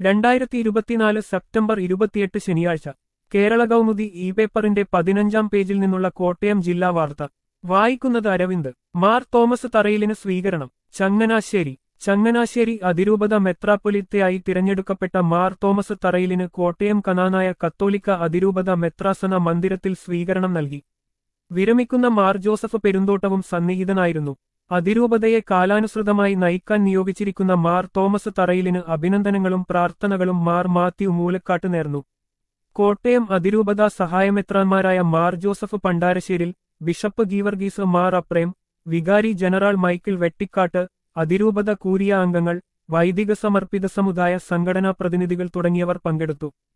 രണ്ടായിരത്തി ഇരുപത്തിനാല് സെപ്റ്റംബർ ഇരുപത്തിയെട്ട് ശനിയാഴ്ച കേരള കൗമുദി ഇ പേപ്പറിന്റെ പതിനഞ്ചാം പേജിൽ നിന്നുള്ള കോട്ടയം ജില്ലാ വാർത്ത വായിക്കുന്നത് അരവിന്ദ് മാർ തോമസ് തറയിലിന് സ്വീകരണം ചങ്ങനാശ്ശേരി ചങ്ങനാശ്ശേരി അതിരൂപത മെത്രാപ്പൊലിത്തയായി തിരഞ്ഞെടുക്കപ്പെട്ട മാർ തോമസ് തറയിലിന് കോട്ടയം കനാനായ കത്തോലിക്ക അതിരൂപത മെത്രാസന മന്ദിരത്തിൽ സ്വീകരണം നൽകി വിരമിക്കുന്ന മാർ ജോസഫ് പെരുന്തോട്ടവും സന്നിഹിതനായിരുന്നു അതിരൂപതയെ കാലാനുസൃതമായി നയിക്കാൻ നിയോഗിച്ചിരിക്കുന്ന മാർ തോമസ് തറയിലിന് അഭിനന്ദനങ്ങളും പ്രാർത്ഥനകളും മാർ മാത്യു മൂലക്കാട്ട് നേർന്നു കോട്ടയം അതിരൂപത സഹായമെത്രാന്മാരായ മാർ ജോസഫ് പണ്ടാരശ്ശേരിൽ ബിഷപ്പ് ഗീവർഗീസ് മാർ അപ്രേം വികാരി ജനറൽ മൈക്കിൾ വെട്ടിക്കാട്ട് അതിരൂപത കൂരിയ അംഗങ്ങൾ വൈദിക സമർപ്പിത സമുദായ സംഘടനാ പ്രതിനിധികൾ തുടങ്ങിയവർ പങ്കെടുത്തു